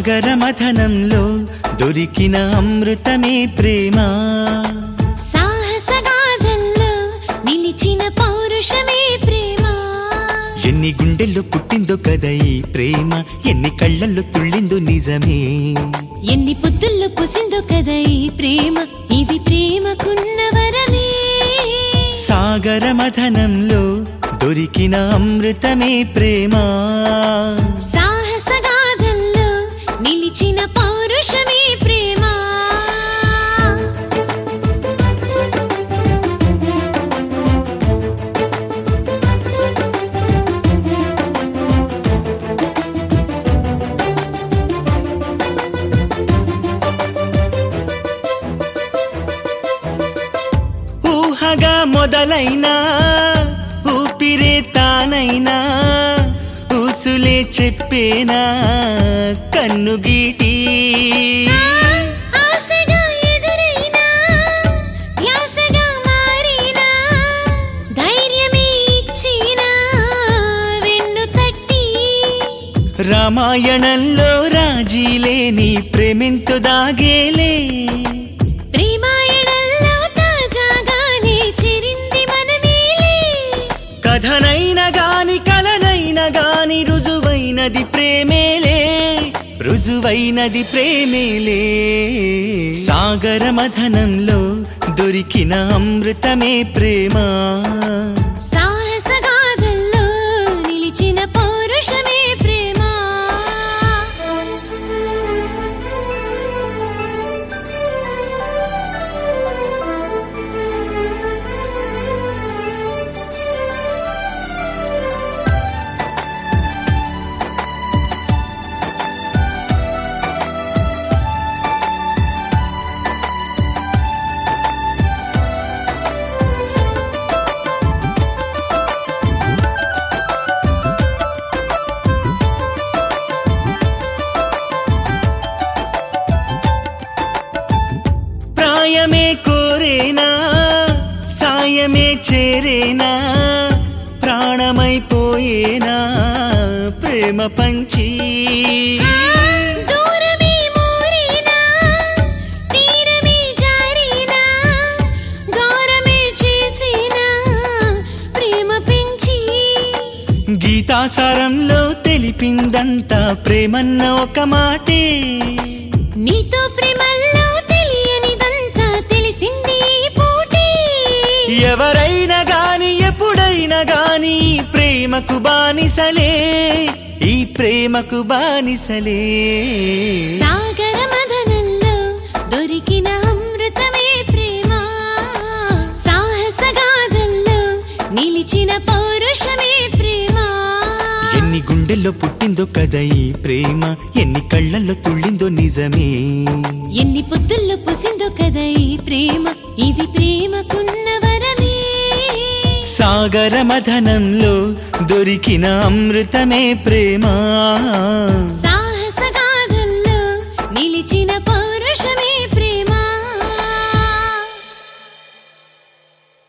సాగర మథనంలో దొరికిన అమృతమే ప్రేమ సాహసగాథల్లో నిలిచిన పౌరుషమే ప్రేమ ఎన్ని గుండెల్లో పుట్టిందో కదా ఈ ప్రేమ ఎన్ని కళ్ళల్లో తుళ్ళిందో నిజమే ఎన్ని పొద్దుల్లో పుసిందో కదా ఈ ప్రేమ ఇది ప్రేమకున్న వరమే సాగర మథనంలో దొరికిన అమృతమే ప్రేమ సాహసగాథల్లో నిలిచిన పౌరుషమే ప్రేమ ఊహగా మొదలైనా ఊపిరే తానైనా ఊసులే చెప్పేనా కన్నుగీటి ఆశగా ఎదురైనా ధ్యాసగా మారినా ధైర్యమే ఇచ్చినా వెన్ను తట్టి రామాయణంలో రాజీలేని ప్రేమెంతో దాగేలే ప్రేమాయణంలో తాజాగానే చెరింది మనమేలే కథనైన గాని కలనైన గాని రుజువైనది ప్రేమేలే రుజువైనది ప్రేమేలే సాగర మథనంలో దొరికిన అమృతమే ప్రేమ సాహసగాథల్లో నిలిచిన పౌరుషమే ప్రేమ ప్రాయమే కోరేనా సాయమే చేరేనా ప్రాణమైపోయేనా ప్రేమ పంచి దూరమే మోరేనా తీరమే జారేనా గౌరమే చేసేనా ప్రేమ పెంచి గీతాసారంలో తెలిపిందంతా ప్రేమన్న ఒక మాటే నీతో ప్రేమల్లో తెలియనిదంతా తెలిసింది ఈ పూటే ఎవరైనా గాని ఎప్పుడైనా గాని ఈ ప్రేమకు బానిసలే ఈ ప్రేమకు బానిసలే సాగర మదనంలో దొరికిన అమృతమే ప్రేమ సాహసగాథల్లో నిలిచిన పౌరుషమే ప్రేమ ఎన్ని గుండెల్లో పుట్టిందో కదా ఈ ప్రేమ ఎన్ని కళ్ళల్లో తుళ్ళిందో నిజమే ఎన్ని పొద్దుల్లో పుసిందో కదా ఈ ప్రేమ ఇది ప్రేమకున్న వరమే సాగర మథనంలో దొరికిన అమృతమే ప్రేమ సా